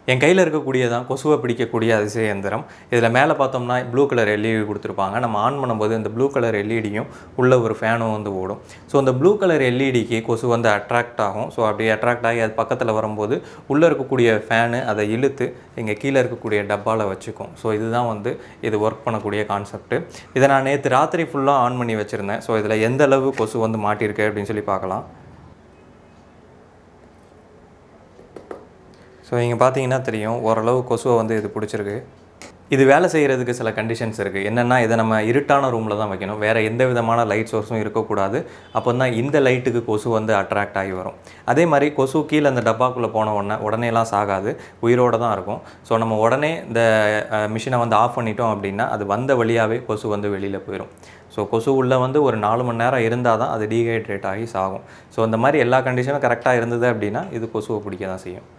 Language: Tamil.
என் கையில் இருக்கக்கூடியதான் கொசுவை பிடிக்கக்கூடிய அதிசய இயந்திரம் இதில் மேலே பார்த்தோம்னா ப்ளூ கலர் எல்இடி கொடுத்துருப்பாங்க நம்ம ஆன் பண்ணும்போது இந்த ப்ளூ கலர் எல்இடியும் உள்ள ஒரு ஃபேனும் வந்து ஓடும் ஸோ அந்த ப்ளூ கலர் எல்இடிக்கு கொசு வந்து அட்ராக்ட் ஆகும் ஸோ அப்படி அட்ராக்ட் ஆகி அது பக்கத்தில் வரும்போது உள்ளே இருக்கக்கூடிய ஃபேனு அதை இழுத்து இங்கே கீழே இருக்கக்கூடிய டப்பாவில் வச்சுக்கும் ஸோ இதுதான் வந்து இது ஒர்க் பண்ணக்கூடிய கான்செப்ட் இதை நான் நேற்று ராத்திரி ஃபுல்லாக ஆன் பண்ணி வச்சுருந்தேன் ஸோ இதில் எந்த அளவு கொசு வந்து மாட்டியிருக்கு அப்படின்னு சொல்லி பார்க்கலாம் ஸோ இங்கே பார்த்தீங்கன்னா தெரியும் ஓரளவு கொசுவை வந்து இது பிடிச்சிருக்கு இது வேலை செய்கிறதுக்கு சில கண்டிஷன்ஸ் இருக்குது என்னென்னா இதை நம்ம இருட்டான ரூமில் தான் வைக்கணும் வேறு எந்த விதமான லைட் சோர்ஸும் இருக்கக்கூடாது அப்போ தான் இந்த லைட்டுக்கு கொசு வந்து அட்ராக்ட் ஆகி வரும் அதே மாதிரி கொசு கீழே அந்த டப்பாக்குள்ளே போன உடனே உடனேலாம் சாகாது உயிரோடு தான் இருக்கும் ஸோ நம்ம உடனே இந்த மிஷினை வந்து ஆஃப் பண்ணிட்டோம் அப்படின்னா அது வந்த வழியாகவே கொசு வந்து வெளியில் போயிடும் ஸோ கொசு உள்ளே வந்து ஒரு நாலு மணி நேரம் இருந்தால் தான் அது டீஹைட்ரேட் ஆகி சாகும் ஸோ இந்த மாதிரி எல்லா கண்டிஷனும் கரெக்டாக இருந்தது அப்படின்னா இது கொசுவை பிடிக்க தான் செய்யும்